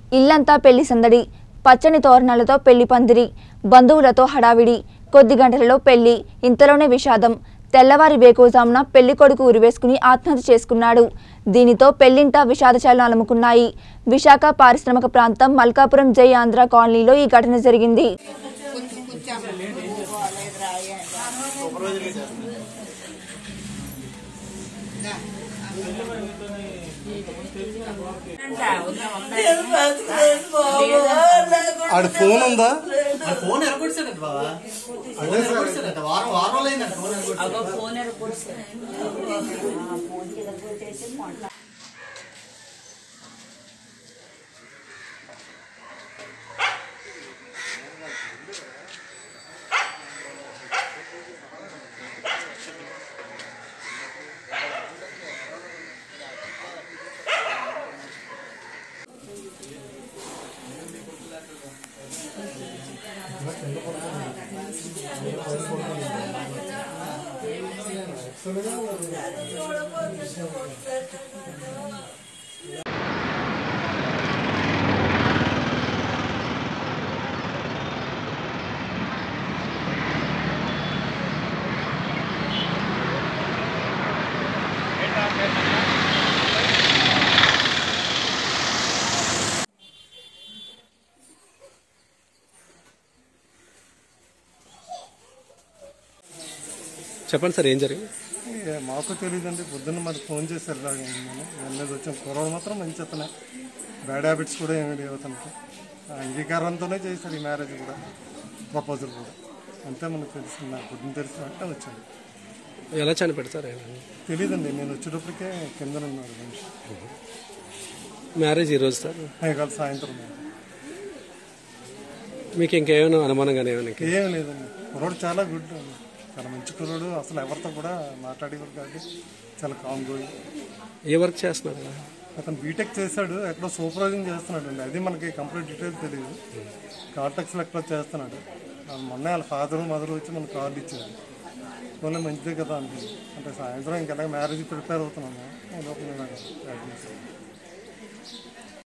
ఇల్లంతా పెళ్లి సందడి పచ్చని తోరణాలతో పెళ్లి పందిరి బంధువులతో హడావిడి కొద్ది గంటలలో పెళ్లి ఇంతలోనే విషాదం తెల్లవారి వేకోజామున పెళ్లి కొడుకు ఉరివేసుకుని ఆత్మహత్య చేసుకున్నాడు దీనితో పెళ్లింట విషాదచాలు అలుముకున్నాయి విశాఖ పారిశ్రామిక ప్రాంతం మల్కాపురం జై ఆంధ్ర కాలనీలో ఈ ఘటన జరిగింది ఆడ ఫోన్ ఉందా ఆ ఫోన్ ఎరగొడిసాడంట బాబా ఫోన్ ఎరగొడిసాడంట వారం వారం రోజులు అయిందంట ఫోన్ ఎరగొడిసాడు చెప్పండి సార్ ఏం జరిగింది ఏ, మాకు తెలియదండి పొద్దున్న మరి ఫోన్ చేశారు ఇలాగ అయిందని వెళ్ళేది వచ్చాం కుర్రోడు మాత్రం మంచి అతనే బ్యాడ్ హ్యాబిట్స్ కూడా ఏమీ లేవు అతనికి ఆ అంగీకారంతోనే చేశారు ఈ మ్యారేజ్ కూడా ప్రపోజల్ కూడా అంతే మనకు తెలిసింది నాకు పొద్దున్న తెలిసిన అంటే వచ్చాను ఎలా చనిపెడతారు సార్ ఆయన? తెలియదండి నేను వచ్చేటప్పటికే కింద ఉన్నాడు మనిషి మ్యారేజ్ ఈరోజు సార్ ఇవాళ సాయంత్రం మీకు ఇంకేమైనా అనుమానం కానీ ఏమైనా ఇంకా? ఏం లేదండి కుర్రోడు చాలా గుడ్ అండి చాలా మంచి కుర్రోడు అసలు ఎవరితో కూడా మాట్లాడేవారు కాదు చాలా కామ్ గోయింగ్ ఏ వర్క్ చేస్తున్నారు అతను బీటెక్ చేశాడు ఎక్కడో సూపర్వైజింగ్ చేస్తున్నాడు అండి అది మనకి కంప్లీట్ డీటెయిల్స్ తెలియదు కాంటాక్ట్స్లో ఎక్కడో చేస్తున్నాడు వాళ్ళ మొన్న వాళ్ళ ఫాదర్ మదర్ వచ్చి మనకు కార్డు ఇచ్చారు పోనీ మంచిదే కదా అనుకుంది అంటే సాయంత్రం ఇంకా మ్యారేజ్ ప్రిపేర్ అవుతున్నాము ఈ లోపల ఇలాగ యాడ్ చేశాను.